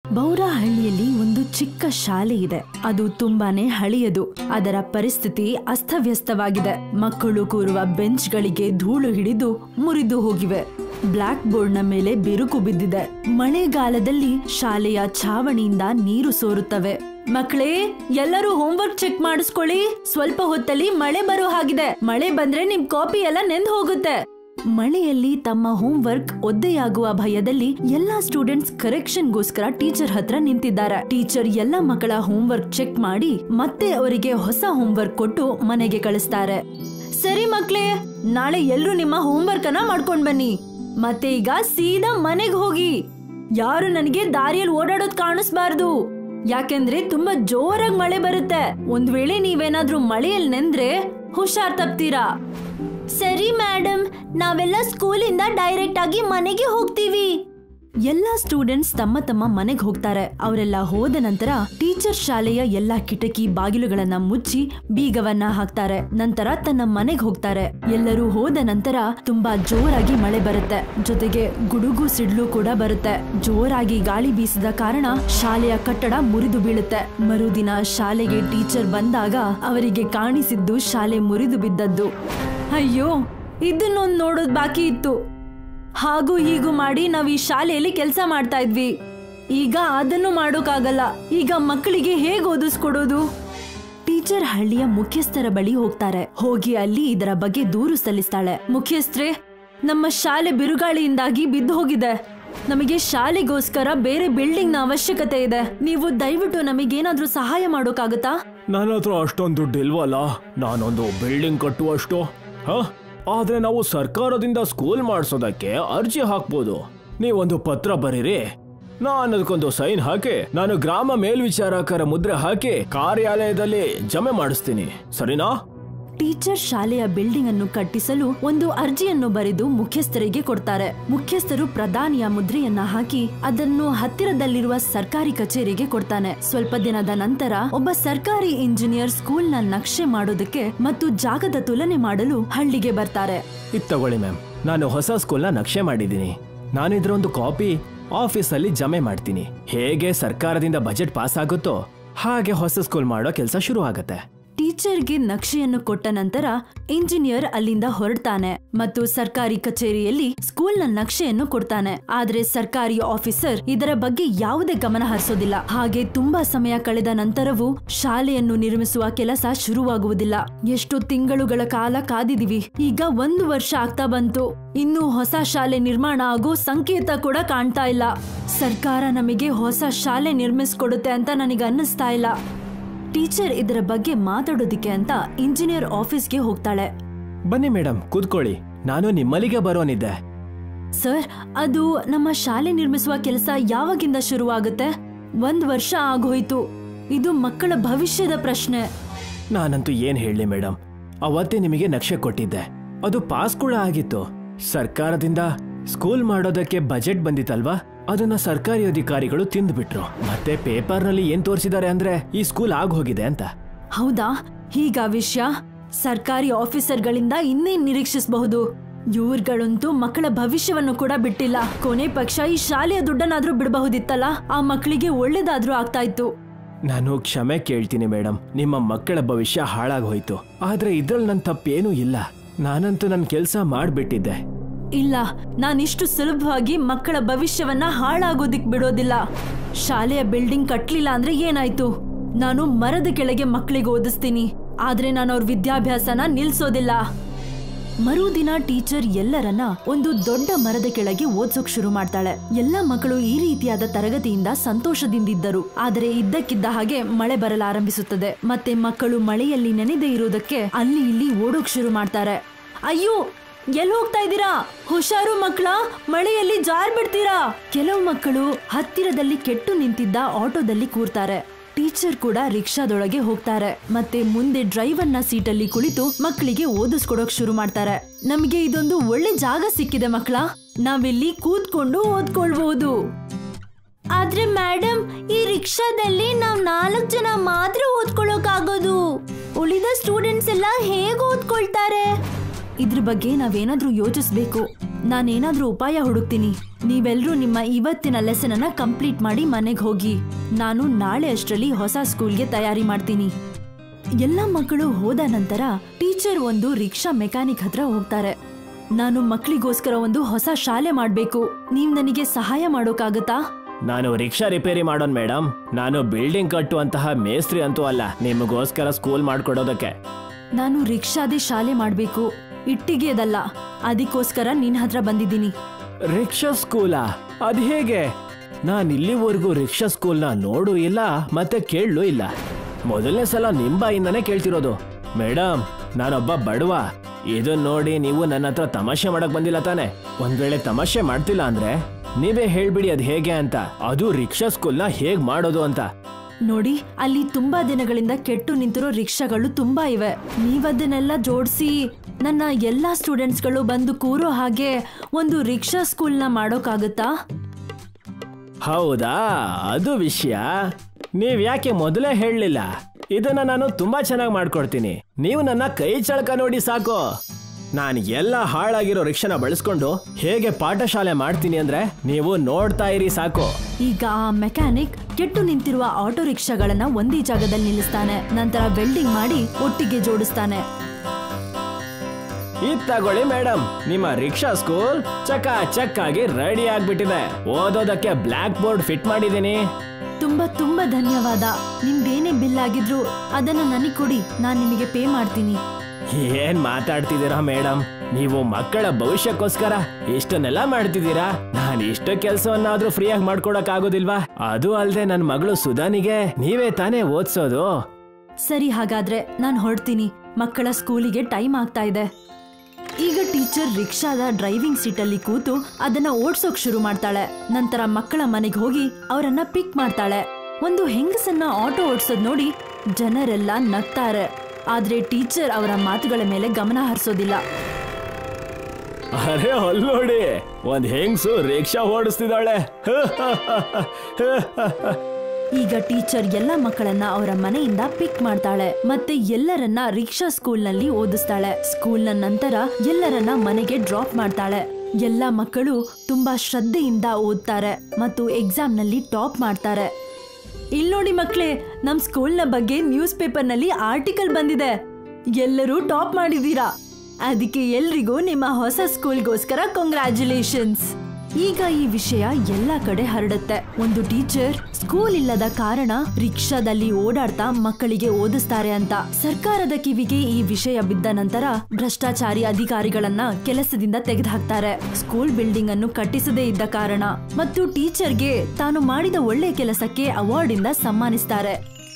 ಬೌರಹಳ್ಳಿಯಲ್ಲಿ ಒಂದು ಚಿಕ್ಕ ಶಾಲೆ ಇದೆ ಅದು ತುಂಬಾನೇ ಹಳೆಯದು ಅದರ ಪರಿಸ್ಥಿತಿ ಅಸ್ತವ್ಯಸ್ತವಾಗಿದೆ ಮಕ್ಕಳು ಕೂರುವ ಬೆಂಚ್ಗಳಿಗೆ ಧೂಳು ಹಿಡಿದು ಮುರಿದು ಹೋಗಿವೆ ಬ್ಲಾಕ್ ಬೋರ್ಡ್ನ ಮೇಲೆ ಬಿರುಕು ಬಿದ್ದಿದೆ ಮಳೆಗಾಲದಲ್ಲಿ ಶಾಲೆಯ ಛಾವಣಿಯಿಂದ ನೀರು ಸೋರುತ್ತವೆ ಮಕ್ಕಳೇ ಎಲ್ಲರೂ ಹೋಮ್ವರ್ಕ್ ಚೆಕ್ ಮಾಡಿಸ್ಕೊಳ್ಳಿ ಸ್ವಲ್ಪ ಹೊತ್ತಲ್ಲಿ ಮಳೆ ಬರೋ ಹಾಗಿದೆ ಮಳೆ ಬಂದ್ರೆ ನಿಮ್ ಕಾಪಿ ಎಲ್ಲ ನೆಂದ್ ಹೋಗುತ್ತೆ ಮಳೆಯಲ್ಲಿ ತಮ್ಮ ಹೋಮ್ವರ್ಕ್ ಒದ್ದೆಯಾಗುವ ಭಯದಲ್ಲಿ ಎಲ್ಲಾ ಸ್ಟೂಡೆಂಟ್ಸ್ ಕರೆಕ್ಷನ್ಗೋಸ್ಕರ ಟೀಚರ್ ಹತ್ರ ನಿಂತಿದ್ದಾರೆ ಟೀಚರ್ ಎಲ್ಲ ಮಕ್ಕಳ ಹೋಮ್ವರ್ಕ್ ಚೆಕ್ ಮಾಡಿ ಮತ್ತೆ ಅವರಿಗೆ ಹೊಸ ಹೋಮ್ವರ್ಕ್ ಕೊಟ್ಟು ಮನೆಗೆ ಕಳಿಸ್ತಾರೆ ಸರಿ ಮಕ್ಳೇ ನಾಳೆ ಎಲ್ರು ನಿಮ್ಮ ಹೋಮ್ವರ್ಕ್ ಅನ್ನ ಮಾಡ್ಕೊಂಡ್ ಬನ್ನಿ ಮತ್ತೆ ಈಗ ಸೀದಾ ಮನೆಗ್ ಹೋಗಿ ಯಾರು ನನಗೆ ದಾರಿಯಲ್ಲಿ ಓಡಾಡೋದ್ ಕಾಣಿಸ್ಬಾರ್ದು ಯಾಕೆಂದ್ರೆ ತುಂಬಾ ಜೋರಾಗಿ ಮಳೆ ಬರುತ್ತೆ ಒಂದ್ ವೇಳೆ ನೀವೇನಾದ್ರೂ ಮಳೆಯಲ್ಲಿ ನೆಂದ್ರೆ ಹುಷಾರ್ ತಪ್ತೀರಾ ಸರಿ ಮೇಡಮ್ ನಾವೆಲ್ಲ ಸ್ಕೂಲಿಂದ ಡೈರೆಕ್ಟ್ ಆಗಿ ಮನೆಗೆ ಹೋಗ್ತೀವಿ ಎಲ್ಲಾ ಸ್ಟೂಡೆಂಟ್ಸ್ ತಮ್ಮ ತಮ್ಮ ಮನೆಗೆ ಹೋಗ್ತಾರೆ ಅವರೆಲ್ಲ ಹೋದ ನಂತರ ಟೀಚರ್ ಶಾಲೆಯ ಎಲ್ಲಾ ಕಿಟಕಿ ಬಾಗಿಲುಗಳನ್ನ ಮುಚ್ಚಿ ಬೀಗವನ್ನ ಹಾಕ್ತಾರೆ ನಂತರ ತನ್ನ ಮನೆಗೆ ಹೋಗ್ತಾರೆ ಎಲ್ಲರೂ ಹೋದ ನಂತರ ತುಂಬಾ ಜೋರಾಗಿ ಮಳೆ ಬರುತ್ತೆ ಜೊತೆಗೆ ಗುಡುಗು ಸಿಡ್ಲು ಕೂಡ ಬರುತ್ತೆ ಜೋರಾಗಿ ಗಾಳಿ ಬೀಸಿದ ಕಾರಣ ಶಾಲೆಯ ಕಟ್ಟಡ ಮುರಿದು ಬೀಳುತ್ತೆ ಮರುದಿನ ಶಾಲೆಗೆ ಟೀಚರ್ ಬಂದಾಗ ಅವರಿಗೆ ಕಾಣಿಸಿದ್ದು ಶಾಲೆ ಮುರಿದು ಬಿದ್ದದ್ದು ಅಯ್ಯೋ ಇದನ್ನೊಂದು ನೋಡೋದ್ ಬಾಕಿ ಇತ್ತು ಹಾಗೂ ಹೀಗೂ ಮಾಡಿ ನಾವ್ ಈ ಶಾಲೆಯಲ್ಲಿ ಕೆಲಸ ಮಾಡ್ತಾ ಇದ್ವಿ ಈಗ ಅದನ್ನು ಮಾಡೋಕ್ಕಾಗಲ್ಲ ಈಗ ಮಕ್ಕಳಿಗೆ ಹೇಗ್ ಓದಿಸ್ಕೊಡೋದು ಟೀಚರ್ ಹಳ್ಳಿಯ ಮುಖ್ಯಸ್ಥರ ಬಳಿ ಹೋಗ್ತಾರೆ ಹೋಗಿ ಅಲ್ಲಿ ಇದರ ಬಗ್ಗೆ ದೂರು ಸಲ್ಲಿಸ್ತಾಳೆ ಮುಖ್ಯಸ್ಥರೇ ನಮ್ಮ ಶಾಲೆ ಬಿರುಗಾಳಿಯಿಂದಾಗಿ ಬಿದ್ದು ಹೋಗಿದೆ ನಮಗೆ ಶಾಲೆಗೋಸ್ಕರ ಬೇರೆ ಬಿಲ್ಡಿಂಗ್ ನ ಅವಶ್ಯಕತೆ ಇದೆ ನೀವು ದಯವಿಟ್ಟು ನಮಗೇನಾದ್ರೂ ಸಹಾಯ ಮಾಡೋಕ್ಕಾಗತ್ತಾ ನನ್ನ ಹತ್ರ ಅಷ್ಟೊಂದು ದುಡ್ಡು ಇಲ್ವಲ್ಲ ನಾನೊಂದು ಬಿಲ್ಡಿಂಗ್ ಕಟ್ಟುವಷ್ಟು ಹ ಆದ್ರೆ ನಾವು ಸರ್ಕಾರದಿಂದ ಸ್ಕೂಲ್ ಮಾಡಿಸೋದಕ್ಕೆ ಅರ್ಜಿ ಹಾಕ್ಬೋದು ನೀವೊಂದು ಪತ್ರ ಬರೀರಿ ನಾನು ಅದಕ್ಕೊಂದು ಸೈನ್ ಹಾಕಿ ನಾನು ಗ್ರಾಮ ಮೇಲ್ವಿಚಾರಕರ ಮುದ್ರೆ ಹಾಕಿ ಕಾರ್ಯಾಲಯದಲ್ಲಿ ಜಮೆ ಮಾಡಿಸ್ತೀನಿ ಸರಿನಾ ಟೀಚರ್ ಶಾಲೆಯ ಬಿಲ್ಡಿಂಗ್ ಅನ್ನು ಕಟ್ಟಿಸಲು ಒಂದು ಅರ್ಜಿಯನ್ನು ಬರೆದು ಮುಖ್ಯಸ್ಥರಿಗೆ ಕೊಡ್ತಾರೆ ಮುಖ್ಯಸ್ಥರು ಪ್ರಧಾನಿಯ ಮುದ್ರೆಯನ್ನ ಹಾಕಿ ಅದನ್ನು ಹತ್ತಿರದಲ್ಲಿರುವ ಸರ್ಕಾರಿ ಕಚೇರಿಗೆ ಕೊಡ್ತಾನೆ ಸ್ವಲ್ಪ ದಿನದ ನಂತರ ಒಬ್ಬ ಸರ್ಕಾರಿ ಇಂಜಿನಿಯರ್ ಸ್ಕೂಲ್ನ ನಕ್ಷೆ ಮಾಡೋದಕ್ಕೆ ಮತ್ತು ಜಾಗದ ತುಲನೆ ಮಾಡಲು ಹಳ್ಳಿಗೆ ಬರ್ತಾರೆ ಇದು ತಗೊಳ್ಳಿ ಮ್ಯಾಮ್ ನಾನು ಹೊಸ ಸ್ಕೂಲ್ನ ನಕ್ಷೆ ಮಾಡಿದ್ದೀನಿ ನಾನಿದ್ರ ಒಂದು ಕಾಪಿ ಆಫೀಸಲ್ಲಿ ಜಮೆ ಮಾಡ್ತೀನಿ ಹೇಗೆ ಸರ್ಕಾರದಿಂದ ಬಜೆಟ್ ಪಾಸ್ ಆಗುತ್ತೋ ಹಾಗೆ ಹೊಸ ಸ್ಕೂಲ್ ಮಾಡೋ ಕೆಲಸ ಶುರು ಆಗತ್ತೆ ಟೀಚರ್ಗೆ ನಕ್ಷೆಯನ್ನು ಕೊಟ್ಟ ನಂತರ ಇಂಜಿನಿಯರ್ ಅಲ್ಲಿಂದ ಹೊರಡ್ತಾನೆ ಮತ್ತು ಸರ್ಕಾರಿ ಕಚೇರಿಯಲ್ಲಿ ಸ್ಕೂಲ್ನ ನಕ್ಷೆಯನ್ನು ಕೊಡ್ತಾನೆ ಆದ್ರೆ ಸರ್ಕಾರಿ ಆಫೀಸರ್ ಇದರ ಬಗ್ಗೆ ಯಾವುದೇ ಗಮನ ಹರಿಸೋದಿಲ್ಲ ಹಾಗೆ ತುಂಬಾ ಸಮಯ ಕಳೆದ ನಂತರವೂ ಶಾಲೆಯನ್ನು ನಿರ್ಮಿಸುವ ಕೆಲಸ ಶುರುವಾಗುವುದಿಲ್ಲ ಎಷ್ಟು ತಿಂಗಳುಗಳ ಕಾಲ ಕಾದಿದೀವಿ ಈಗ ಒಂದು ವರ್ಷ ಆಗ್ತಾ ಬಂತು ಇನ್ನು ಹೊಸ ಶಾಲೆ ನಿರ್ಮಾಣ ಆಗೋ ಸಂಕೇತ ಕೂಡ ಕಾಣ್ತಾ ಇಲ್ಲ ಸರ್ಕಾರ ನಮಗೆ ಹೊಸ ಶಾಲೆ ನಿರ್ಮಿಸ್ಕೊಡುತ್ತೆ ಅಂತ ನನಗೆ ಅನ್ನಿಸ್ತಾ ಇಲ್ಲ ಟೀಚರ್ ಇದರ ಬಗ್ಗೆ ಮಾತಾಡೋದಿಕ್ಕೆ ಅಂತ ಇಂಜಿನಿಯರ್ ಆಫೀಸ್ಗೆ ಹೋಗ್ತಾಳೆ ಬನ್ನಿ ಮೇಡಮ್ ಕೂತ್ಕೊಳ್ಳಿ ನಾನು ನಿಮ್ಮಲ್ಲಿಗೆ ಬರೋನಿದ್ದೆ ಸರ್ ಅದು ನಮ್ಮ ಶಾಲೆ ನಿರ್ಮಿಸುವ ಕೆಲಸ ಯಾವಾಗಿಂದ ಶುರುವಾಗುತ್ತೆ ಒಂದ್ ವರ್ಷ ಆಗೋಯ್ತು ಇದು ಮಕ್ಕಳ ಭವಿಷ್ಯದ ಪ್ರಶ್ನೆ ನಾನಂತೂ ಏನ್ ಹೇಳಲಿ ಮೇಡಮ್ ಅವತ್ತೇ ನಿಮಗೆ ನಕ್ಷೆ ಕೊಟ್ಟಿದ್ದೆ ಅದು ಪಾಸ್ ಕೂಡ ಆಗಿತ್ತು ಸರ್ಕಾರದಿಂದ ಸ್ಕೂಲ್ ಮಾಡೋದಕ್ಕೆ ಬಜೆಟ್ ಬಂದಿತ್ತಲ್ವಾ ಅದನ್ನ ಸರ್ಕಾರಿ ಅಧಿಕಾರಿಗಳು ತಿಂದ್ಬಿಟ್ರು ಮತ್ತೆ ಪೇಪರ್ನಲ್ಲಿ ಏನ್ ತೋರಿಸಿದ್ದಾರೆ ಅಂದ್ರೆ ಈ ಸ್ಕೂಲ್ ಆಗ್ ಹೋಗಿದೆ ಅಂತ ಹೌದಾ ಹೀಗ ವಿಷಯ ಸರ್ಕಾರಿ ಆಫೀಸರ್ಗಳಿಂದ ಇನ್ನೇನ್ ನಿರೀಕ್ಷಿಸಬಹುದು ಇವ್ರುಗಳಂತೂ ಮಕ್ಕಳ ಭವಿಷ್ಯವನ್ನು ಕೂಡ ಬಿಟ್ಟಿಲ್ಲ ಕೊನೆ ಪಕ್ಷ ಈ ಶಾಲೆಯ ದುಡ್ಡನ್ನಾದ್ರೂ ಬಿಡಬಹುದಿತ್ತಲ್ಲ ಆ ಮಕ್ಕಳಿಗೆ ಒಳ್ಳೇದಾದ್ರೂ ಆಗ್ತಾ ಇತ್ತು ನಾನು ಕ್ಷಮೆ ಕೇಳ್ತೀನಿ ಮೇಡಮ್ ನಿಮ್ಮ ಮಕ್ಕಳ ಭವಿಷ್ಯ ಹಾಳಾಗೋಯ್ತು ಆದ್ರೆ ಇದ್ರಲ್ಲಿ ನನ್ನ ತಪ್ಪೇನೂ ಇಲ್ಲ ನಾನಂತೂ ನನ್ನ ಕೆಲಸ ಮಾಡ್ಬಿಟ್ಟಿದ್ದೆ ಇಲ್ಲ ನಾನಿಷ್ಟು ಸುಲಭವಾಗಿ ಮಕ್ಕಳ ಭವಿಷ್ಯವನ್ನ ಹಾಳಾಗೋದಿಕ್ ಬಿಡೋದಿಲ್ಲ ಶಾಲೆಯ ಬಿಲ್ಡಿಂಗ್ ಕಟ್ಲಿಲ್ಲ ಅಂದ್ರೆ ಏನಾಯ್ತು ನಾನು ಮರದ ಕೆಳಗೆ ಮಕ್ಕಳಿಗೆ ಓದಿಸ್ತೀನಿ ಆದ್ರೆ ನಾನು ಅವ್ರ ವಿದ್ಯಾಭ್ಯಾಸನ ನಿಲ್ಸೋದಿಲ್ಲ ಮರುದಿನ ಟೀಚರ್ ಎಲ್ಲರನ್ನ ಒಂದು ದೊಡ್ಡ ಮರದ ಕೆಳಗೆ ಓದ್ಸೋಕ್ ಶುರು ಮಾಡ್ತಾಳೆ ಎಲ್ಲ ಮಕ್ಕಳು ಈ ರೀತಿಯಾದ ತರಗತಿಯಿಂದ ಸಂತೋಷದಿಂದಿದ್ದರು ಆದರೆ ಇದ್ದಕ್ಕಿದ್ದ ಹಾಗೆ ಮಳೆ ಬರಲಾರಂಭಿಸುತ್ತದೆ ಮತ್ತೆ ಮಕ್ಕಳು ಮಳೆಯಲ್ಲಿ ನೆನೆದೇ ಇರುವುದಕ್ಕೆ ಅಲ್ಲಿ ಇಲ್ಲಿ ಓಡೋಕ್ ಶುರು ಮಾಡ್ತಾರೆ ಅಯ್ಯೋ ಎಲ್ಲಿ ಹೋಗ್ತಾ ಇದ್ದೀರಾ ಹುಷಾರು ಮಕ್ಕಳ ಮಳೆಯಲ್ಲಿ ಜಾರ್ ಬಿಡ್ತೀರಾ ಕೆಲವು ಮಕ್ಕಳು ಹತ್ತಿರದಲ್ಲಿ ಕೆಟ್ಟು ನಿಂತಿದ್ದ ಆಟೋದಲ್ಲಿ ಕೂರ್ತಾರೆ ಟೀಚರ್ ಕೂಡ ರಿಕ್ಷಾದೊಳಗೆ ಹೋಗ್ತಾರೆ ಮತ್ತೆ ಮುಂದೆ ಡ್ರೈವರ್ನ ಸೀಟಲ್ಲಿ ಕುಳಿತು ಮಕ್ಕಳಿಗೆ ಓದಿಸ್ಕೊಡೋಕ್ ಶುರು ಮಾಡ್ತಾರೆ ನಮಗೆ ಇದೊಂದು ಒಳ್ಳೆ ಜಾಗ ಸಿಕ್ಕಿದೆ ಮಕ್ಕಳ ನಾವಿಲ್ಲಿ ಕೂತ್ಕೊಂಡು ಓದ್ಕೊಳ್ಬಹುದು ಆದ್ರೆ ಮೇಡಮ್ ಈ ರಿಕ್ಷಾದಲ್ಲಿ ನಾವ್ ನಾಲ್ಕು ಜನ ಮಾತ್ರ ಓದ್ಕೊಳ್ಳೋಕಾಗೋದು ಉಳಿದ ಸ್ಟೂಡೆಂಟ್ಸ್ ಎಲ್ಲ ಹೇಗೆ ಓದ್ಕೊಳ್ತಾರೆ ಇದ್ರ ಬಗ್ಗೆ ನಾವೇನಾದ್ರೂ ಯೋಚಿಸ್ಬೇಕು ನಾನೇನಾದ್ರೂ ಉಪಾಯ ಹುಡುಕ್ತೀನಿ ನೀವೆಲ್ಲರೂ ನಿಮ್ಮ ಇವತ್ತಿನ ಲೆಸನ್ ಅನ್ನ ಕಂಪ್ಲೀಟ್ ಮಾಡಿ ಮನೆಗೆ ಹೋಗಿ ನಾನು ನಾಳೆ ಅಷ್ಟರಲ್ಲಿ ಹೊಸ ಸ್ಕೂಲ್ಗೆ ತಯಾರಿ ಮಾಡ್ತೀನಿ ಎಲ್ಲ ಮಕ್ಕಳು ಹೋದ ನಂತರ ಟೀಚರ್ ಒಂದು ರಿಕ್ಷಾ ಮೆಕ್ಯಾನಿಕ್ ಹತ್ರ ಹೋಗ್ತಾರೆ ನಾನು ಮಕ್ಕಳಿಗೋಸ್ಕರ ಒಂದು ಹೊಸ ಶಾಲೆ ಮಾಡ್ಬೇಕು ನೀವ್ ನನಗೆ ಸಹಾಯ ಮಾಡೋಕ್ಕಾಗತ್ತಾ ನಾನು ರಿಕ್ಷಾ ರಿಪೇರಿ ಮಾಡೋನ್ ಮೇಡಮ್ ನಾನು ಬಿಲ್ಡಿಂಗ್ ಕಟ್ಟುವಂತಹ ಮೇಸ್ತ್ರಿ ಅಂತೂ ಅಲ್ಲ ನಿಮಗೋಸ್ಕರ ಸ್ಕೂಲ್ ಮಾಡ್ಕೊಡೋದಕ್ಕೆ ನಾನು ರಿಕ್ಷಾದೇ ಶಾಲೆ ಮಾಡ್ಬೇಕು ಇಟ್ಟಿಗೆದಲ್ಲ ಅದಕ್ಕೋಸ್ಕರ ನಿನ್ ಹತ್ರ ಬಂದಿದ್ದೀನಿ ರಿಕ್ಷಾ ಸ್ಕೂಲಾ ಅದ್ ಹೇಗೆ ನಾನು ಇಲ್ಲಿವರೆಗೂ ರಿಕ್ಷಾ ಸ್ಕೂಲ್ನ ನೋಡು ಇಲ್ಲ ಮತ್ತೆ ಕೇಳಲು ಇಲ್ಲ ಮೊದಲನೇ ಸಲ ನಿಮ್ ಬಾಯಿಂದನೇ ಕೇಳ್ತಿರೋದು ಮೇಡಮ್ ನಾನೊಬ್ಬ ಬಡವ ಇದನ್ ನೋಡಿ ನೀವು ನನ್ನ ಹತ್ರ ತಮಾಷೆ ಮಾಡಕ್ ಬಂದಿಲ್ಲ ತಾನೆ ಒಂದ್ ವೇಳೆ ತಮಾಷೆ ಮಾಡ್ತಿಲ್ಲ ಅಂದ್ರೆ ನೀವೇ ಹೇಳ್ಬಿಡಿ ಅದ್ ಹೇಗೆ ಅಂತ ಅದು ರಿಕ್ಷಾ ಸ್ಕೂಲ್ನ ಹೇಗ್ ಮಾಡೋದು ಅಂತ ನೋಡಿ ಅಲ್ಲಿ ತುಂಬಾ ದಿನಗಳಿಂದ ಕೆಟ್ಟು ನಿಂತಿರೋ ರಿಕ್ಷಾಗಳು ತುಂಬಾ ಇವೆ ನೀವದನ್ನೆಲ್ಲ ಜೋಡಿಸಿ ನನ್ನ ಎಲ್ಲಾ ಸ್ಟೂಡೆಂಟ್ಸ್ಗಳು ಬಂದು ಕೂರೋ ಹಾಗೆ ಒಂದು ರಿಕ್ಷಾ ಸ್ಕೂಲ್ನ ಮಾಡೋಕ್ಕಾಗತ್ತಾ ಹೌದಾ ಅದು ವಿಷಯ ನೀವ್ ಯಾಕೆ ಮೊದಲೇ ಹೇಳಲಿಲ್ಲ ಇದನ್ನ ನಾನು ತುಂಬಾ ಚೆನ್ನಾಗಿ ಮಾಡ್ಕೊಡ್ತೀನಿ ನೀವು ನನ್ನ ಕೈ ಚಳಕ ನೋಡಿ ಸಾಕು ನಾನು ಎಲ್ಲ ಹಾಳಾಗಿರೋ ರಿಕ್ಷಾನ ಬಳಸ್ಕೊಂಡು ಹೇಗೆ ಪಾಠಶಾಲೆ ಮಾಡ್ತೀನಿ ಅಂದ್ರೆ ನೀವು ನೋಡ್ತಾ ಇರಿ ಸಾಕು ಈಗ ಆ ಮೆಕ್ಯಾನಿಕ್ ಕೆಟ್ಟು ನಿಂತಿರುವ ಆಟೋ ರಿಕ್ಷಾಗಳನ್ನ ಒಂದೇ ಜಾಗದಲ್ಲಿ ನಿಲ್ಲಿಸ್ತಾನೆ ನಂತರ ವೆಲ್ಡಿಂಗ್ ಮಾಡಿ ಒಟ್ಟಿಗೆ ಜೋಡಿಸ್ತಾನೆ ಇದ್ ತಗೊಳ್ಳಿ ಮೇಡಮ್ ನಿಮ್ಮ ರಿಕ್ಷಾ ಸ್ಕೂಲ್ ಚಕ ಚಕ್ ಆಗಿ ರೆಡಿ ಆಗ್ಬಿಟ್ಟಿದೆ ಓದೋದಕ್ಕೆ ಬ್ಲಾಕ್ ಬೋರ್ಡ್ ಫಿಟ್ ಮಾಡಿದ್ದೀನಿ ತುಂಬಾ ತುಂಬಾ ಧನ್ಯವಾದ ನಿಮ್ದೇನೇ ಬಿಲ್ ಆಗಿದ್ರು ಅದನ್ನ ನನಗೆ ಕೊಡಿ ನಾನ್ ನಿಮಗೆ ಪೇ ಮಾಡ್ತೀನಿ ಏನ್ ಮಾತಾಡ್ತಿದ್ದೀರಾ ಮೇಡಮ್ ನೀವು ಮಕ್ಕಳ ಭವಿಷ್ಯಕ್ಕೋಸ್ಕರ ಇಷ್ಟನ್ನೆಲ್ಲ ಮಾಡ್ತಿದ್ದೀರಾ ನಾನು ಇಷ್ಟು ಕೆಲಸವನ್ನಾದ್ರೂ ಫ್ರೀಯಾಗಿ ಮಾಡ್ಕೊಡಕ್ ಆಗೋದಿಲ್ವಾ ಅದು ಅಲ್ದೆ ನನ್ನ ಮಗಳು ಸುಧಾನಿಗೆ ನೀವೇ ತಾನೇ ಓದ್ಸೋದು ಸರಿ ಹಾಗಾದ್ರೆ ನಾನು ಹೊರಡ್ತೀನಿ ಮಕ್ಕಳ ಸ್ಕೂಲಿಗೆ ಟೈಮ್ ಆಗ್ತಾ ಇದೆ ಈಗ ಟೀಚರ್ ರಿಕ್ಷಾದ ಡ್ರೈವಿಂಗ್ ಸೀಟಲ್ಲಿ ಕೂತು ಅದನ್ನ ಓಡ್ಸೋಕ್ ಶುರು ಮಾಡ್ತಾಳೆ ನಂತರ ಮಕ್ಕಳ ಮನೆಗೆ ಹೋಗಿ ಅವರನ್ನ ಪಿಕ್ ಮಾಡ್ತಾಳೆ ಒಂದು ಹೆಂಗಸನ್ನ ಆಟೋ ಓಡ್ಸೋದ್ ನೋಡಿ ಜನರೆಲ್ಲ ನಗ್ತಾರೆ ಆದ್ರೆ ಟೀಚರ್ ಅವರ ಮಾತುಗಳ ಮೇಲೆ ಗಮನ ಹರಿಸೋದಿಲ್ಲ ಅರೆ ಅಲ್ ನೋಡಿ ಒಂದ್ ಹೆಂಗ್ಸು ರಿಕ್ಷಾ ಓಡಿಸ್ತಿದ್ದಾಳೆ ಈಗ ಟೀಚರ್ ಎಲ್ಲ ಮಕ್ಕಳನ್ನ ಅವರ ಮನೆಯಿಂದ ಪಿಕ್ ಮಾಡ್ತಾಳೆ ಮತ್ತೆ ಎಲ್ಲರನ್ನ ರಿಕ್ಷಾ ಸ್ಕೂಲ್ನಲ್ಲಿ ಓದಿಸ್ತಾಳೆ ಸ್ಕೂಲ್ನ ನಂತರ ಎಲ್ಲರನ್ನ ಮನೆಗೆ ಡ್ರಾಪ್ ಮಾಡ್ತಾಳೆ ಎಲ್ಲ ಮಕ್ಕಳು ತುಂಬಾ ಶ್ರದ್ಧೆಯಿಂದ ಓದ್ತಾರೆ ಮತ್ತು ಎಕ್ಸಾಮ್ನಲ್ಲಿ ಟಾಪ್ ಮಾಡ್ತಾರೆ ಇಲ್ ನೋಡಿ ಮಕ್ಳೇ ನಮ್ ಸ್ಕೂಲ್ನ ಬಗ್ಗೆ ನ್ಯೂಸ್ ಪೇಪರ್ನಲ್ಲಿ ಆರ್ಟಿಕಲ್ ಬಂದಿದೆ ಎಲ್ಲರೂ ಟಾಪ್ ಮಾಡಿದೀರಾ ಅದಕ್ಕೆ ಎಲ್ರಿಗೂ ನಿಮ್ಮ ಹೊಸ ಸ್ಕೂಲ್ಗೋಸ್ಕರ ಕಂಗ್ರ್ಯಾಚುಲೇಷನ್ಸ್ ಈಗ ಈ ವಿಷಯ ಎಲ್ಲ ಕಡೆ ಹರಡುತ್ತೆ ಒಂದು ಟೀಚರ್ ಸ್ಕೂಲ್ ಇಲ್ಲದ ಕಾರಣ ರಿಕ್ಷಾದಲ್ಲಿ ಓಡಾಡ್ತಾ ಮಕ್ಕಳಿಗೆ ಓದಿಸ್ತಾರೆ ಅಂತ ಸರ್ಕಾರದ ಕಿವಿಗೆ ಈ ವಿಷಯ ಬಿದ್ದ ನಂತರ ಭ್ರಷ್ಟಾಚಾರಿ ಅಧಿಕಾರಿಗಳನ್ನ ಕೆಲಸದಿಂದ ತೆಗೆದುಹಾಕ್ತಾರೆ ಸ್ಕೂಲ್ ಬಿಲ್ಡಿಂಗ್ ಅನ್ನು ಕಟ್ಟಿಸದೇ ಇದ್ದ ಕಾರಣ ಮತ್ತು ಟೀಚರ್ಗೆ ತಾನು ಮಾಡಿದ ಒಳ್ಳೆ ಕೆಲಸಕ್ಕೆ ಅವಾರ್ಡ್ ಇಂದ ಸನ್ಮಾನಿಸ್ತಾರೆ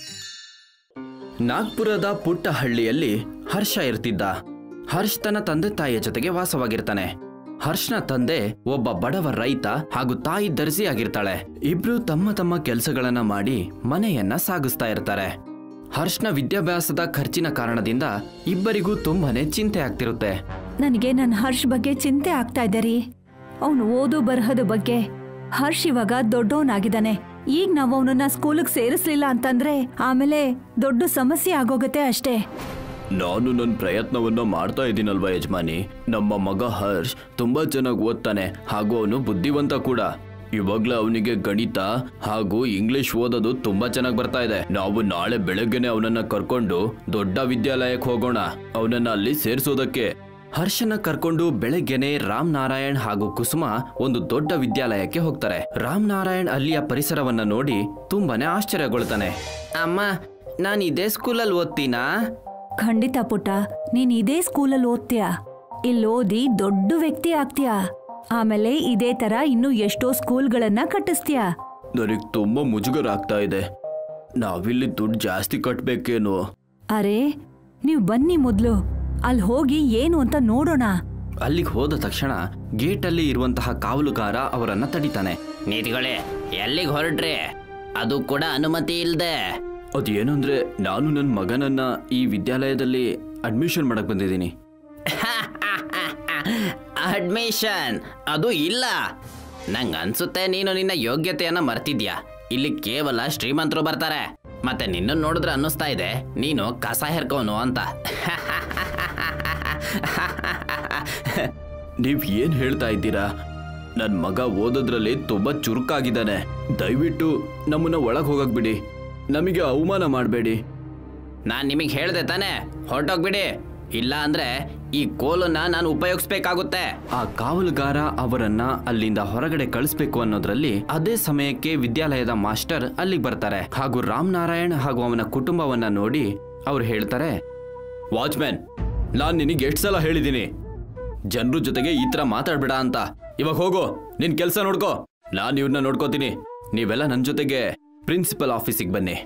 ನಾಗ್ಪುರದ ಪುಟ್ಟ ಹಳ್ಳಿಯಲ್ಲಿ ಹರ್ಷ ಇರ್ತಿದ್ದ ಹರ್ಷ್ ತನ್ನ ತಂದೆ ತಾಯಿಯ ಜೊತೆಗೆ ವಾಸವಾಗಿರ್ತಾನೆ ಹರ್ಷ್ನ ತಂದೆ ಒಬ್ಬ ಬಡವ ರೈತ ಹಾಗೂ ತಾಯಿ ದರ್ಜಿ ಆಗಿರ್ತಾಳೆ ಇಬ್ರು ತಮ್ಮ ತಮ್ಮ ಕೆಲಸಗಳನ್ನ ಮಾಡಿ ಮನೆಯನ್ನ ಸಾಗಿಸ್ತಾ ಇರ್ತಾರೆ ಹರ್ಷ್ನ ವಿದ್ಯಾಭ್ಯಾಸದ ಖರ್ಚಿನ ಕಾರಣದಿಂದ ಇಬ್ಬರಿಗೂ ತುಂಬಾನೇ ಚಿಂತೆ ಆಗ್ತಿರುತ್ತೆ ನನಗೆ ನನ್ನ ಹರ್ಷ್ ಬಗ್ಗೆ ಚಿಂತೆ ಆಗ್ತಾ ಇದೆ ರೀ ಅವನು ಓದು ಬರಹದ ಬಗ್ಗೆ ಹರ್ಷ್ ಇವಾಗ ದೊಡ್ಡವನಾಗಿದ್ದಾನೆ ಈಗ ನಾವು ಅವನನ್ನ ಸ್ಕೂಲಿಗೆ ಸೇರಿಸ್ಲಿಲ್ಲ ಅಂತಂದ್ರೆ ಆಮೇಲೆ ದೊಡ್ಡ ಸಮಸ್ಯೆ ಆಗೋಗತ್ತೆ ಅಷ್ಟೇ ನಾನು ನನ್ನ ಪ್ರಯತ್ನವನ್ನ ಮಾಡ್ತಾ ಇದ್ದೀನಲ್ವಾ ಯಜಮಾನಿ ನಮ್ಮ ಮಗ ಹರ್ಷ್ ತುಂಬಾ ಚೆನ್ನಾಗಿ ಓದ್ತಾನೆ ಹಾಗೂ ಅವನು ಬುದ್ಧಿವಂತ ಕೂಡ ಇವಾಗ್ಲೇ ಅವನಿಗೆ ಗಣಿತ ಹಾಗೂ ಇಂಗ್ಲಿಷ್ ಓದೋದು ತುಂಬಾ ಚೆನ್ನಾಗಿ ಬರ್ತಾ ಇದೆ ನಾವು ನಾಳೆ ಬೆಳಗ್ಗೆನೆ ಅವನನ್ನ ಕರ್ಕೊಂಡು ದೊಡ್ಡ ವಿದ್ಯಾಲಯಕ್ಕೆ ಹೋಗೋಣ ಅವನನ್ನ ಅಲ್ಲಿ ಸೇರಿಸೋದಕ್ಕೆ ಹರ್ಷನ ಕರ್ಕೊಂಡು ಬೆಳಗ್ಗೆನೆ ರಾಮ್ ನಾರಾಯಣ್ ಹಾಗೂ ಕುಸುಮ ಒಂದು ದೊಡ್ಡ ವಿದ್ಯಾಲಯಕ್ಕೆ ಹೋಗ್ತಾರೆ ರಾಮ್ ನಾರಾಯಣ್ ಅಲ್ಲಿಯ ಪರಿಸರವನ್ನ ನೋಡಿ ತುಂಬಾನೇ ಆಶ್ಚರ್ಯಗೊಳ್ತಾನೆ ಅಮ್ಮ ನಾನು ಇದೇ ಸ್ಕೂಲಲ್ಲಿ ಓದ್ತೀನಾ ಖಂಡಿತ ಪುಟ್ಟ ನೀನ್ ಇದೇ ಸ್ಕೂಲಲ್ಲಿ ಓದ್ತೀಯ ಇಲ್ಲಿ ಓದಿ ದೊಡ್ಡ ವ್ಯಕ್ತಿ ಆಗ್ತೀಯಾ ಆಮೇಲೆ ಇದೇ ತರ ಇನ್ನು ಎಷ್ಟೋ ಸ್ಕೂಲ್ಗಳನ್ನ ಕಟ್ಟಿಸ್ತೀಯ ನನಗೆ ತುಂಬಾ ಮುಜುಗರ ಆಗ್ತಾ ಇದೆ ನಾವಿಲ್ಲಿ ದುಡ್ಡು ಜಾಸ್ತಿ ಕಟ್ಬೇಕೇನು ಅರೆ ನೀವು ಬನ್ನಿ ಮೊದ್ಲು ಅಲ್ಲಿ ಹೋಗಿ ಏನು ಅಂತ ನೋಡೋಣ ಅಲ್ಲಿಗೆ ಹೋದ ತಕ್ಷಣ ಗೇಟಲ್ಲಿ ಇರುವಂತಹ ಕಾವಲುಗಾರ ಅವರನ್ನ ತಡಿತಾನೆ ನೀತಿಗಳೇ ಎಲ್ಲಿಗೆ ಹೊರಡ್ರಿ ಅದು ಕೂಡ ಅನುಮತಿ ಇಲ್ದೆ ಅದೇನಂದ್ರೆ ನಾನು ನನ್ನ ಮಗನನ್ನ ಈ ವಿದ್ಯಾಲಯದಲ್ಲಿ ಅಡ್ಮಿಷನ್ ಮಾಡಕ್ ಬಂದಿದ್ದೀನಿ ಅಡ್ಮಿಷನ್ ಅದು ಇಲ್ಲ ನಂಗೆ ಅನ್ಸುತ್ತೆ ನೀನು ನಿನ್ನ ಯೋಗ್ಯತೆಯನ್ನ ಮರ್ತಿದ್ಯಾ ಇಲ್ಲಿ ಕೇವಲ ಶ್ರೀಮಂತರು ಬರ್ತಾರೆ ಮತ್ತೆ ನಿನ್ನ ನೋಡಿದ್ರೆ ಅನ್ನಿಸ್ತಾ ಇದೆ ನೀನು ಕಸ ಹೆರ್ಕೋನು ಅಂತ ನೀವ್ ಏನ್ ಹೇಳ್ತಾ ಇದ್ದೀರಾ ನನ್ ಮಗ ಓದೋದ್ರಲ್ಲಿ ತುಂಬಾ ಚುರುಕಾಗಿದ್ದಾನೆ ದಯವಿಟ್ಟು ನಮ್ಮನ್ನ ಒಳಗ್ ಹೋಗಕ್ ಬಿಡಿ ನಮಗೆ ಅವಮಾನ ಮಾಡಬೇಡಿ ನಾನು ನಿಮಗೆ ಹೇಳ್ದೆ ತಾನೇ ಹೊರಟೋಗ್ಬಿಡಿ ಇಲ್ಲ ಅಂದ್ರೆ ಈ ಕೋಲನ್ನ ನಾನು ಉಪಯೋಗಿಸ್ಬೇಕಾಗುತ್ತೆ ಆ ಕಾವಲುಗಾರ ಅವರನ್ನ ಅಲ್ಲಿಂದ ಹೊರಗಡೆ ಕಳಿಸ್ಬೇಕು ಅನ್ನೋದ್ರಲ್ಲಿ ಅದೇ ಸಮಯಕ್ಕೆ ವಿದ್ಯಾಲಯದ ಮಾಸ್ಟರ್ ಅಲ್ಲಿಗೆ ಬರ್ತಾರೆ ಹಾಗೂ ರಾಮನಾರಾಯಣ್ ಹಾಗೂ ಅವನ ಕುಟುಂಬವನ್ನ ನೋಡಿ ಅವ್ರು ಹೇಳ್ತಾರೆ ವಾಚ್ಮ್ಯಾನ್ ನಾನ್ ನಿನಗೆ ಎಷ್ಟು ಸಲ ಹೇಳಿದ್ದೀನಿ ಜನರ ಜೊತೆಗೆ ಈ ತರ ಮಾತಾಡ್ಬೇಡ ಅಂತ ಇವಾಗ ಹೋಗು ನಿನ್ ಕೆಲಸ ನೋಡ್ಕೋ ನಾನು ಇವ್ರನ್ನ ನೋಡ್ಕೋತೀನಿ ನೀವೆಲ್ಲ ನನ್ನ ಜೊತೆಗೆ ಪ್ರಿನ್ಸಿಪಲ್ ಆಫೀಸಿಗೆ ಬನ್ನಿ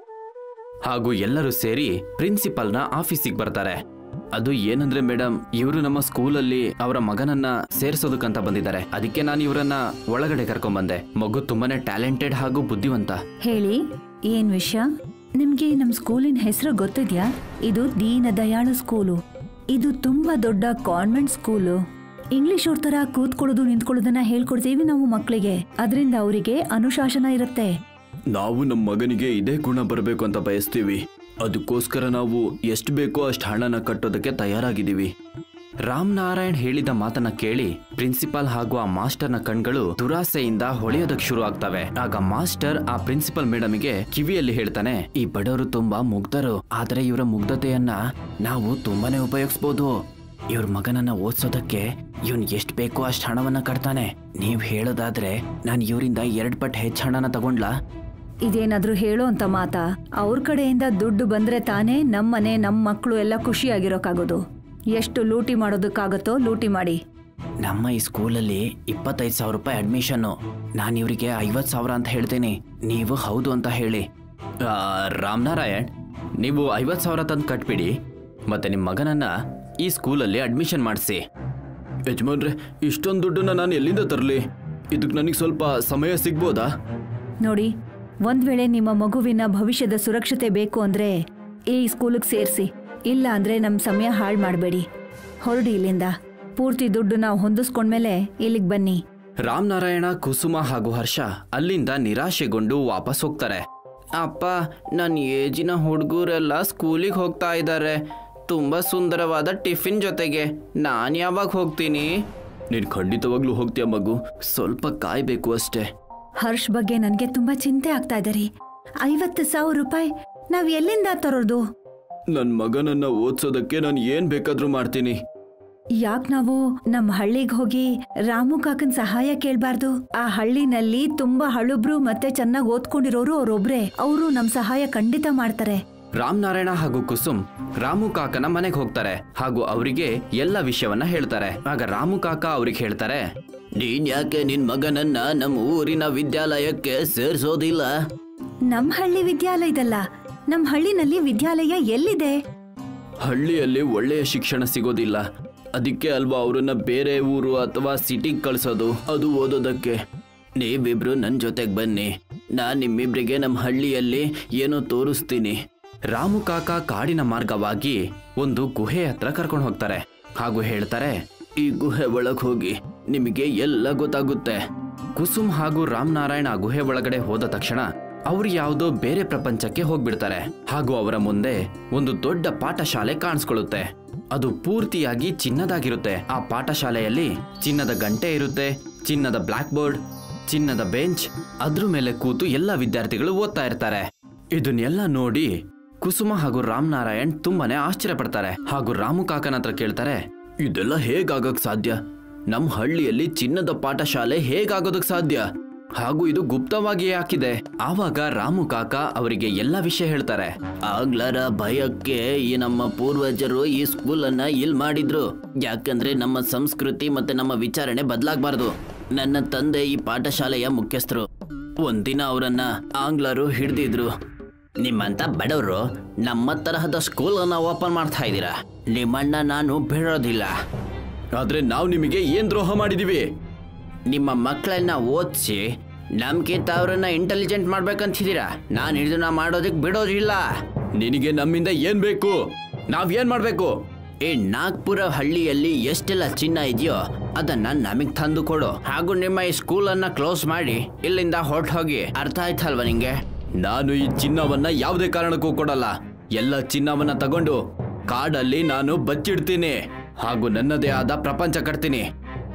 ಹಾಗೂ ಎಲ್ಲರೂ ಸೇರಿ ಪ್ರಿನ್ಸಿಪಲ್ನ ಆಫೀಸಿಗೆ ಬರ್ತಾರೆ ಅದು ಏನಂದ್ರೆ ಮೇಡಮ್ ಇವರು ನಮ್ಮ ಸ್ಕೂಲಲ್ಲಿ ಅವರ ಮಗನನ್ನ ಸೇರ್ಸೋದಕ್ಕಂತ ಬಂದಿದ್ದಾರೆ ಅದಕ್ಕೆ ನಾನು ಇವರನ್ನ ಒಳಗಡೆ ಕರ್ಕೊಂಡ್ ಮಗು ತುಂಬಾನೇ ಟ್ಯಾಲೆಂಟೆಡ್ ಹಾಗೂ ಬುದ್ಧಿವಂತ ಹೇಳಿ ಏನ್ ವಿಷಯ ನಿಮ್ಗೆ ನಮ್ ಸ್ಕೂಲಿನ ಹೆಸರು ಗೊತ್ತಿದ್ಯಾ ಇದು ದೀನ ದಯಾಳು ಸ್ಕೂಲು ಇದು ತುಂಬಾ ದೊಡ್ಡ ಕಾನ್ವೆಂಟ್ ಸ್ಕೂಲು ಇಂಗ್ಲಿಷ್ ಅವ್ರ ತರ ಕೂತ್ಕೊಳ್ಳೋದು ನಿಂತ್ಕೊಳ್ಳೋದನ್ನ ಹೇಳ್ಕೊಡ್ತೀವಿ ನಾವು ಮಕ್ಕಳಿಗೆ ಅದರಿಂದ ಅವರಿಗೆ ಅನುಶಾಸನ ಇರುತ್ತೆ ನಾವು ನಮ್ಮ ಮಗನಿಗೆ ಇದೇ ಗುಣ ಬರಬೇಕು ಅಂತ ಬಯಸ್ತೀವಿ ಅದಕ್ಕೋಸ್ಕರ ನಾವು ಎಷ್ಟು ಬೇಕೋ ಅಷ್ಟು ಹಣನ ಕಟ್ಟೋದಕ್ಕೆ ತಯಾರಾಗಿದ್ದೀವಿ ರಾಮನಾರಾಯಣ್ ಹೇಳಿದ ಮಾತನ್ನ ಕೇಳಿ ಪ್ರಿನ್ಸಿಪಾಲ್ ಹಾಗೂ ಆ ಮಾಸ್ಟರ್ನ ಕಣ್ಗಳು ದುರಾಸೆಯಿಂದ ಹೊಳೆಯೋದಕ್ಕೆ ಶುರು ಆಗ್ತವೆ ಆಗ ಮಾಸ್ಟರ್ ಆ ಪ್ರಿನ್ಸಿಪಲ್ ಮೇಡಮ್ಗೆ ಕಿವಿಯಲ್ಲಿ ಹೇಳ್ತಾನೆ ಈ ಬಡವರು ತುಂಬಾ ಮುಗ್ಧರು ಆದ್ರೆ ಇವರ ಮುಗ್ಧತೆಯನ್ನ ನಾವು ತುಂಬಾನೇ ಉಪಯೋಗಿಸ್ಬೋದು ಇವ್ರ ಮಗನನ್ನ ಓದ್ಸೋದಕ್ಕೆ ಇವನ್ ಎಷ್ಟ್ ಬೇಕೋ ಅಷ್ಟು ಹಣವನ್ನ ಕಟ್ತಾನೆ ನೀವ್ ಹೇಳೋದಾದ್ರೆ ನಾನು ಇವರಿಂದ ಎರಡ್ ಪಟ್ಟು ಹೆಚ್ಚು ಹಣನ ತಗೊಂಡ್ಲಾ ಇದೇನಾದ್ರೂ ಹೇಳೋ ಅಂತ ಮಾತಾ ಅವ್ರ ಕಡೆಯಿಂದ ದುಡ್ಡು ಬಂದ್ರೆ ತಾನೇ ನಮ್ಮನೆ ನಮ್ಮ ಮಕ್ಕಳು ಎಲ್ಲ ಖುಷಿಯಾಗಿರೋಕ್ಕಾಗೋದು ಎಷ್ಟು ಲೂಟಿ ಮಾಡೋದಕ್ಕಾಗತ್ತೋ ಲೂಟಿ ಮಾಡಿ ನಮ್ಮ ಈ ಸ್ಕೂಲಲ್ಲಿ ಇಪ್ಪತ್ತೈದು ಸಾವಿರ ರೂಪಾಯಿ ಅಡ್ಮಿಷನ್ನು ನಾನು ಇವರಿಗೆ ಐವತ್ತು ಸಾವಿರ ಅಂತ ಹೇಳ್ತೀನಿ ನೀವು ಹೌದು ಅಂತ ಹೇಳಿ ಆ, ರಾಮನಾರಾಯಣ್ ನೀವು ಐವತ್ತು ಸಾವಿರ ತಂದು ಕಟ್ಬಿಡಿ ಮತ್ತೆ ನಿಮ್ಮ ಮಗನನ್ನ ಈ ಸ್ಕೂಲಲ್ಲಿ ಅಡ್ಮಿಷನ್ ಮಾಡಿಸಿ ಯಜಮಾನ್ರೆ ಇಷ್ಟೊಂದು ದುಡ್ಡನ್ನ ನಾನು ಎಲ್ಲಿಂದ ತರಲಿ ಇದಕ್ಕೆ ನನಗೆ ಸ್ವಲ್ಪ ಸಮಯ ಸಿಗ್ಬೋದಾ ನೋಡಿ ಒಂದ್ ವೇಳೆ ನಿಮ್ಮ ಮಗುವಿನ ಭವಿಷ್ಯದ ಸುರಕ್ಷತೆ ಬೇಕು ಅಂದ್ರೆ ಈ ಸ್ಕೂಲಿಗೆ ಸೇರಿಸಿ ಇಲ್ಲ ಅಂದ್ರೆ ನಮ್ ಸಮಯ ಹಾಳು ಮಾಡಬೇಡಿ ಹೊರಡಿ ಇಲ್ಲಿಂದ ಪೂರ್ತಿ ದುಡ್ಡು ನಾವು ಹೊಂದಿಸ್ಕೊಂಡ್ಮೇಲೆ ಇಲ್ಲಿಗೆ ಬನ್ನಿ ರಾಮನಾರಾಯಣ ಕುಸುಮ ಹಾಗೂ ಹರ್ಷ ಅಲ್ಲಿಂದ ನಿರಾಶೆಗೊಂಡು ವಾಪಸ್ ಹೋಗ್ತಾರೆ ಅಪ್ಪ ನನ್ನ ಏಜಿನ ಹುಡುಗರೆಲ್ಲ ಸ್ಕೂಲಿಗೆ ಹೋಗ್ತಾ ಇದ್ದಾರೆ ತುಂಬ ಸುಂದರವಾದ ಟಿಫಿನ್ ಜೊತೆಗೆ ನಾನು ಯಾವಾಗ ಹೋಗ್ತೀನಿ ನೀನು ಖಂಡಿತವಾಗ್ಲೂ ಹೋಗ್ತೀಯ ಮಗು ಸ್ವಲ್ಪ ಕಾಯ್ಬೇಕು ಅಷ್ಟೇ ಹರ್ಷ್ ಬಗ್ಗೆ ನನ್ಗೆ ತುಂಬಾ ಚಿಂತೆ ಆಗ್ತಾ ಇದೆ ರೀ ಐವತ್ತು ಸಾವಿರ ರೂಪಾಯಿ ನಾವ್ ಎಲ್ಲಿಂದ ತರೋದು ನನ್ನ ಮಗನನ್ನ ಓದ್ಸೋದಕ್ಕೆ ನಾನು ಏನ್ ಬೇಕಾದ್ರೂ ಮಾಡ್ತೀನಿ ಯಾಕ್ ನಾವು ನಮ್ ಹಳ್ಳಿಗ್ ಹೋಗಿ ರಾಮು ಕಾಕನ್ ಸಹಾಯ ಕೇಳ್ಬಾರ್ದು ಆ ಹಳ್ಳಿನಲ್ಲಿ ತುಂಬಾ ಹಳುಬ್ರು ಮತ್ತೆ ಚೆನ್ನಾಗ್ ಓದ್ಕೊಂಡಿರೋರು ಅವ್ರೊಬ್ರೆ ಅವರು ನಮ್ ಸಹಾಯ ಖಂಡಿತ ಮಾಡ್ತಾರೆ ರಾಮನಾರಾಯಣ ಹಾಗೂ ಕುಸುಮ್ ರಾಮು ಕಾಕನ ಮನೆಗೆ ಹೋಗ್ತಾರೆ ಹಾಗೂ ಅವರಿಗೆ ಎಲ್ಲ ವಿಷಯವನ್ನ ಹೇಳ್ತಾರೆ ಆಗ ರಾಮು ಕಾಕ ಅವ್ರಿಗೆ ಹೇಳ್ತಾರೆ ನೀನ್ ಯಾಕೆ ನಿನ್ ಮಗನನ್ನ ನಮ್ಮ ಊರಿನ ವಿದ್ಯಾಲಯಕ್ಕೆ ಸೇರಿಸೋದಿಲ್ಲ ನಮ್ ಹಳ್ಳಿ ವಿದ್ಯಾಲಯದಲ್ಲ ನಮ್ ಹಳ್ಳಿನಲ್ಲಿ ವಿದ್ಯಾಲಯ ಎಲ್ಲಿದೆ ಹಳ್ಳಿಯಲ್ಲಿ ಒಳ್ಳೆಯ ಶಿಕ್ಷಣ ಸಿಗೋದಿಲ್ಲ ಅದಕ್ಕೆ ಅಲ್ವಾ ಅವರನ್ನ ಬೇರೆ ಊರು ಅಥವಾ ಸಿಟಿಗೆ ಕಳ್ಸೋದು ಅದು ಓದೋದಕ್ಕೆ ನೀವಿಬ್ರು ನನ್ನ ಜೊತೆಗೆ ಬನ್ನಿ ನಾನು ನಿಮ್ಮಿಬ್ರಿಗೆ ನಮ್ಮ ಹಳ್ಳಿಯಲ್ಲಿ ಏನೋ ತೋರಿಸ್ತೀನಿ ರಾಮು ಕಾಕ ಕಾಡಿನ ಮಾರ್ಗವಾಗಿ ಒಂದು ಗುಹೆ ಹತ್ರ ಕರ್ಕೊಂಡು ಹೋಗ್ತಾರೆ ಹಾಗೂ ಹೇಳ್ತಾರೆ ಈ ಗುಹೆ ಒಳಗೆ ಹೋಗಿ ನಿಮಗೆ ಎಲ್ಲ ಗೊತ್ತಾಗುತ್ತೆ ಕುಸುಮ್ ಹಾಗೂ ರಾಮನಾರಾಯಣ ಆ ಗುಹೆ ಒಳಗಡೆ ಹೋದ ತಕ್ಷಣ ಅವ್ರು ಯಾವುದೋ ಬೇರೆ ಪ್ರಪಂಚಕ್ಕೆ ಹೋಗ್ಬಿಡ್ತಾರೆ ಹಾಗೂ ಅವರ ಮುಂದೆ ಒಂದು ದೊಡ್ಡ ಪಾಠಶಾಲೆ ಕಾಣಿಸ್ಕೊಳ್ಳುತ್ತೆ ಅದು ಪೂರ್ತಿಯಾಗಿ ಚಿನ್ನದಾಗಿರುತ್ತೆ ಆ ಪಾಠಶಾಲೆಯಲ್ಲಿ ಚಿನ್ನದ ಗಂಟೆ ಇರುತ್ತೆ ಚಿನ್ನದ ಬ್ಲಾಕ್ ಬೋರ್ಡ್ ಚಿನ್ನದ ಬೆಂಚ್ ಅದ್ರ ಮೇಲೆ ಕೂತು ಎಲ್ಲ ವಿದ್ಯಾರ್ಥಿಗಳು ಓದ್ತಾ ಇರ್ತಾರೆ ಇದನ್ನೆಲ್ಲ ನೋಡಿ ಕುಸುಮ ಹಾಗೂ ರಾಮನಾರಾಯಣ್ ತುಂಬಾನೇ ಆಶ್ಚರ್ಯ ಪಡ್ತಾರೆ ಹಾಗೂ ರಾಮು ಕಾಕನ ಹತ್ರ ಕೇಳ್ತಾರೆ ಇದೆಲ್ಲ ಹೇಗಾಗಕ್ ಸಾಧ್ಯ ನಮ್ಮ ಹಳ್ಳಿಯಲ್ಲಿ ಚಿನ್ನದ ಪಾಠಶಾಲೆ ಹೇಗಾಗೋದಕ್ ಸಾಧ್ಯ ಹಾಗೂ ಇದು ಗುಪ್ತವಾಗಿ ಹಾಕಿದೆ ಆವಾಗ ರಾಮು ಕಾಕ ಅವರಿಗೆ ಎಲ್ಲ ವಿಷಯ ಹೇಳ್ತಾರೆ ಆಗ್ಲರ ಭಯಕ್ಕೆ ಈ ನಮ್ಮ ಪೂರ್ವಜರು ಈ ಸ್ಕೂಲನ್ನ ಇಲ್ ಮಾಡಿದ್ರು ಯಾಕಂದ್ರೆ ನಮ್ಮ ಸಂಸ್ಕೃತಿ ಮತ್ತೆ ನಮ್ಮ ವಿಚಾರಣೆ ಬದಲಾಗಬಾರ್ದು ನನ್ನ ತಂದೆ ಈ ಪಾಠಶಾಲೆಯ ಮುಖ್ಯಸ್ಥರು ಒಂದಿನ ಅವರನ್ನ ಆಂಗ್ಲರು ಹಿಡ್ದಿದ್ರು ನಿಮ್ಮಂತ ಬಡವರು ನಮ್ಮ ತರಹದ ಸ್ಕೂಲನ್ನ ಓಪನ್ ಮಾಡ್ತಾ ಇದ್ದೀರಾ ನಿಮ್ಮಣ್ಣ ನಾನು ಬಿಡೋದಿಲ್ಲ ಆದ್ರೆ ನಾವು ನಿಮಗೆ ಏನ್ ದ್ರೋಹ ಮಾಡಿದೀವಿ ನಿಮ್ಮ ಮಕ್ಕಳನ್ನ ಓದಿಸಿ ನಮ್ಗಿಂತ ಅವ್ರನ್ನ ಇಂಟೆಲಿಜೆಂಟ್ ಮಾಡ್ಬೇಕಂತಿದ್ದೀರಾ ನಾನು ಇದನ್ನ ಮಾಡೋದಕ್ಕೆ ಬಿಡೋದಿಲ್ಲ ನಿನಗೆ ನಮ್ಮಿಂದ ಏನ್ ಬೇಕು ನಾವ್ ಏನ್ ಮಾಡ್ಬೇಕು ಈ ನಾಗ್ಪುರ ಹಳ್ಳಿಯಲ್ಲಿ ಎಷ್ಟೆಲ್ಲ ಚಿನ್ನ ಇದೆಯೋ ಅದನ್ನ ನಮಗ್ ತಂದು ಕೊಡು ಹಾಗೂ ನಿಮ್ಮ ಈ ಸ್ಕೂಲನ್ನ ಕ್ಲೋಸ್ ಮಾಡಿ ಇಲ್ಲಿಂದ ಹೊರಟು ಹೋಗಿ ಅರ್ಥ ಆಯ್ತಲ್ವಾ ನಿಂಗೆ ನಾನು ಈ ಚಿನ್ನವನ್ನ ಯಾವುದೇ ಕಾರಣಕ್ಕೂ ಕೊಡಲ್ಲ ಎಲ್ಲ ಚಿನ್ನವನ್ನ ತಗೊಂಡು ಕಾಡಲ್ಲಿ ನಾನು ಬಚ್ಚಿಡ್ತೀನಿ ಹಾಗೂ ನನ್ನದೇ ಆದ ಪ್ರಪಂಚ ಕಟ್ತೀನಿ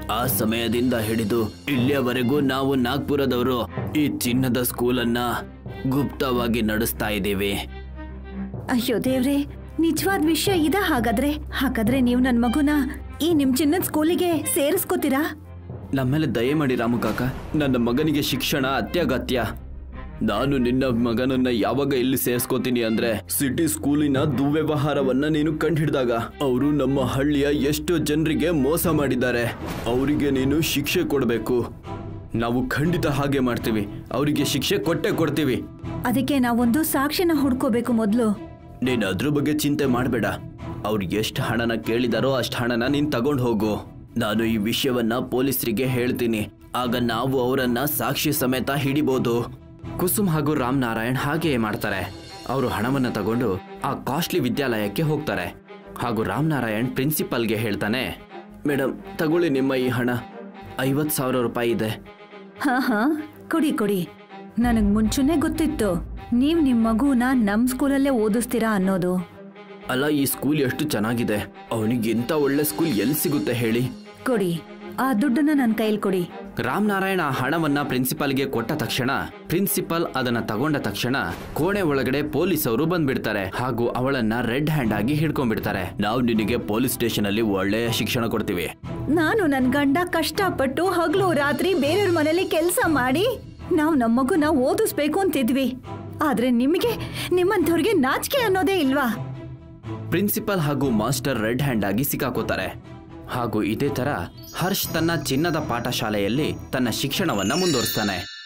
ಆ ಸಮಯದಿಂದ ಹಿಡಿದು ಇಲ್ಲಿಯವರೆಗೂ ನಾವು ನಾಗ್ಪುರದವರು ಈ ಚಿನ್ನದ ಸ್ಕೂಲನ್ನ ಗುಪ್ತವಾಗಿ ನಡೆಸ್ತಾ ಇದ್ದೀವಿ ಅಯ್ಯೋ ದೇವ್ರೆ ನಿಜವಾದ ವಿಷಯ ಇದ ಹಾಗಾದ್ರೆ ಹಾಗಾದ್ರೆ ನೀವು ನನ್ ಮಗುನ ಈ ನಿಮ್ ಚಿನ್ನದ ಸ್ಕೂಲಿಗೆ ಸೇರಿಸ್ಕೋತೀರಾ ನಮ್ಮೇಲೆ ದಯೆ ಮಾಡಿ ರಾಮು ಕಾಕ ನನ್ನ ಮಗನಿಗೆ ಶಿಕ್ಷಣ ಅತ್ಯಗತ್ಯ ನಾನು ನಿನ್ನ ಮಗನನ್ನ ಯಾವಾಗ ಇಲ್ಲಿ ಸೇರಿಸ್ಕೋತೀನಿ ಅಂದ್ರೆ ಸಿಟಿ ಸ್ಕೂಲಿನ ದುರ್ವ್ಯವಹಾರವನ್ನ ನೀನು ಕಂಡುಹಿಡಿದಾಗ ಅವರು ನಮ್ಮ ಹಳ್ಳಿಯ ಎಷ್ಟೋ ಜನರಿಗೆ ಮೋಸ ಮಾಡಿದ್ದಾರೆ ಅವರಿಗೆ ನೀನು ಶಿಕ್ಷೆ ಕೊಡಬೇಕು ನಾವು ಖಂಡಿತ ಹಾಗೆ ಮಾಡ್ತೀವಿ ಅವರಿಗೆ ಶಿಕ್ಷೆ ಕೊಟ್ಟೆ ಕೊಡ್ತೀವಿ ಅದಕ್ಕೆ ನಾವೊಂದು ಸಾಕ್ಷಿನ ಹುಡ್ಕೋಬೇಕು ಮೊದ್ಲು ನೀನು ಅದ್ರ ಬಗ್ಗೆ ಚಿಂತೆ ಮಾಡಬೇಡ ಅವ್ರು ಎಷ್ಟು ಹಣನ ಕೇಳಿದಾರೋ ಅಷ್ಟು ಹಣನ ನೀನು ತಗೊಂಡು ಹೋಗು ನಾನು ಈ ವಿಷಯವನ್ನ ಪೊಲೀಸರಿಗೆ ಹೇಳ್ತೀನಿ ಆಗ ನಾವು ಅವರನ್ನ ಸಾಕ್ಷಿ ಸಮೇತ ಹಿಡಿಬೋದು ಕುಸುಮ್ ಹಾಗೂ ರಾಮ್ ನಾರಾಯಣ್ ಹಾಗೆಯೇ ಮಾಡ್ತಾರೆ ಅವರು ಹಣವನ್ನ ತಗೊಂಡು ಆ ಕಾಸ್ಟ್ಲಿ ವಿದ್ಯಾಲಯಕ್ಕೆ ಹೋಗ್ತಾರೆ ಹಾಗೂ ರಾಮ್ ನಾರಾಯಣ್ ಪ್ರಿನ್ಸಿಪಲ್ಗೆ ಹೇಳ್ತಾನೆ ಮೇಡಮ್ ತಗೊಳ್ಳಿ ನಿಮ್ಮ ಈ ಹಣ ಐವತ್ತು ಸಾವಿರ ರೂಪಾಯಿ ಇದೆ ಹಾ ಹಾ ಕೊಡಿ ಕೊಡಿ ನನಗ್ ಮುಂಚೂನೆ ಗೊತ್ತಿತ್ತು ನೀವ್ ನಿಮ್ ಮಗುನ ನಮ್ ಸ್ಕೂಲಲ್ಲೇ ಓದಿಸ್ತೀರಾ ಅನ್ನೋದು ಅಲ್ಲ ಈ ಸ್ಕೂಲ್ ಎಷ್ಟು ಚೆನ್ನಾಗಿದೆ ಅವನಿಗೆ ಇಂಥ ಒಳ್ಳೆ ಸ್ಕೂಲ್ ಎಲ್ಲಿ ಸಿಗುತ್ತೆ ಹೇಳಿ ಕೊಡಿ ಆ ದುಡ್ಡನ್ನ ನನ್ ಕೈಲಿ ಕೊಡಿ ರಾಮನಾರಾಯಣ ಆ ಹಣವನ್ನ ಪ್ರಿನ್ಸಿಪಾಲ್ಗೆ ಕೊಟ್ಟ ತಕ್ಷಣ ಪ್ರಿನ್ಸಿಪಾಲ್ ಅದನ್ನ ತಗೊಂಡ ತಕ್ಷಣ ಕೋಣೆ ಒಳಗಡೆ ಪೊಲೀಸ್ ಅವರು ಬಂದ್ಬಿಡ್ತಾರೆ ಹಾಗೂ ಅವಳನ್ನ ರೆಡ್ ಹ್ಯಾಂಡ್ ಆಗಿ ಹಿಡ್ಕೊಂಡ್ಬಿಡ್ತಾರೆ ನಾವು ನಿನಗೆ ಪೊಲೀಸ್ ಸ್ಟೇಷನ್ ಅಲ್ಲಿ ಒಳ್ಳೆಯ ಶಿಕ್ಷಣ ಕೊಡ್ತೀವಿ ನಾನು ನನ್ ಗಂಡ ಕಷ್ಟಪಟ್ಟು ಹಗಲು ರಾತ್ರಿ ಬೇರೆಯವ್ರ ಮನೇಲಿ ಕೆಲಸ ಮಾಡಿ ನಾವ್ ನಮ್ ಮಗುನ ಓದಿಸ್ಬೇಕು ಅಂತಿದ್ವಿ ಆದ್ರೆ ನಿಮಗೆ ನಿಮ್ಮಂಥವ್ರಿಗೆ ನಾಚಿಕೆ ಅನ್ನೋದೇ ಇಲ್ವಾ ಪ್ರಿನ್ಸಿಪಾಲ್ ಹಾಗೂ ಮಾಸ್ಟರ್ ರೆಡ್ ಹ್ಯಾಂಡ್ ಆಗಿ ಸಿಕ್ಕಾಕೋತಾರೆ ಹಾಗೂ ಇದೇ ತರ ಹರ್ಷ್ ತನ್ನ ಚಿನ್ನದ ಪಾಠಶಾಲೆಯಲ್ಲಿ ತನ್ನ ಶಿಕ್ಷಣವನ್ನ ಮುಂದುವರಿಸ್ತಾನೆ